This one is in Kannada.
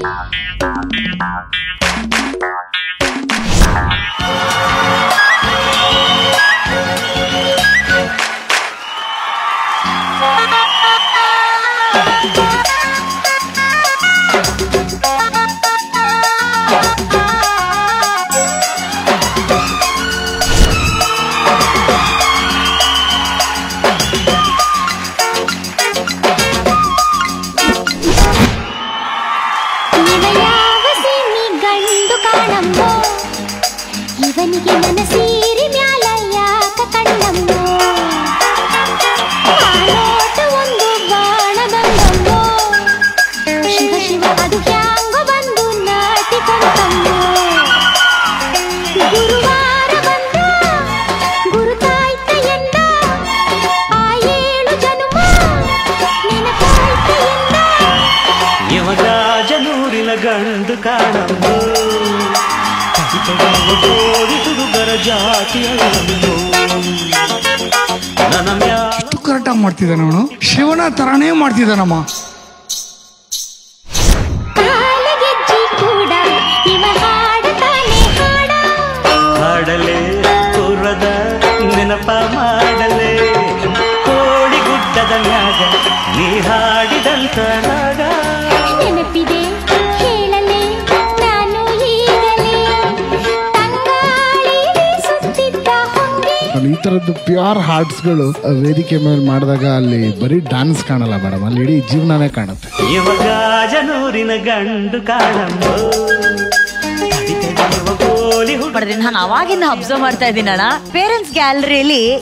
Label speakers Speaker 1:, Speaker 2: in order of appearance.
Speaker 1: ಇವ ಯಾವ ಸೀಮಿ ಗಂಡು ಕಾಣಮ್ಮೋ ಇವನಿಗೆ ನನ್ನ ಸೀರೆ ಮ್ಯಾಲ ಯಾಕ ಕಣ್ಣಮ್ಮೋ ಆಲೋಟ ಒಂದು ಬಾಣದಂಗಮ್ಮೋ ಶಿವ ಶಿವ ಅದು ಹ್ಯಾಂಗ ಬಂದು ನಾಟಿಕೊಂಡಮ್ಮೋ ಗುರುವಾರ ಬಂದ ಗುರುತಾಯ್ತ ಎಂದ ಆ ಏಳು ಜನುಮ ನೆನಪಾಯ್ತ ಎಂದ
Speaker 2: ಯವರಾಜನೂರಿನ ಗಂಡು ಕಾಣಂದು ಕೋಡಿ ಹುಡುಗರ ಜಾತಿಯಲ್ಲಂದು ನನ್ನ ಮ್ಯಾ
Speaker 3: ಎಷ್ಟು ಕರೆಕ್ಟಾಗಿ ಮಾಡ್ತಿದ್ದಾನೆ ಅವನು ಶಿವನ ತರಾನೇ ಮಾಡ್ತಿದ್ದಾನಮ್ಮ
Speaker 1: ಕಾಲಗೆಜ್ಜಿ ಕೂಡ ಇವ ಹಾಡತಾನೆ ಹಾಡ
Speaker 2: ಹಾಡಲೇ ಪೂರ್ವದ ನೆನಪ ಮಾಡಲೇ ಕೋಡಿ ಗುಡ್ಡದ ಮ್ಯಾಗ ನೀ ಹಾಡಿದಂತ ರಾಗ
Speaker 1: ನೆನಪಿದೆ ಹೇಳಲೆ ನಾನು ಈಗಲೇ ತಂಗಾಳಿ ಸುತ್ತಿದ್ದ ಹೊಂಗೆ
Speaker 4: ನಾನು ಈ ತರದ್ದು ಪ್ಯೂರ್ ಹಾರ್ಟ್ಸ್ಗಳು ವೇದಿಕೆ ಮೇಲೆ ಮಾಡಿದಾಗ ಅಲ್ಲಿ ಬರೀ ಡ್ಯಾನ್ಸ್ ಕಾಣಲ್ಲ ಮೇಡಮ್ ಅಲ್ಲಿ ಇಡೀ ಜೀವನನೇ ಕಾಣುತ್ತೆ
Speaker 2: ಯವಗಾಜನೂರಿನ ಗಂಡು ಕಾಣಂಬೋ ಕೋಳಿ ಹುಡುಗ
Speaker 5: ಪಡೆದ್ರೆ ನಾನು ಅವಾಗಿಂದ ಅಬ್ಸರ್ವ್ ಮಾಡ್ತಾ ಇದ್ದೀನಣ್ಣ ಪೇರೆಂಟ್ಸ್ ಗ್ಯಾಲರಿಯಲ್ಲಿ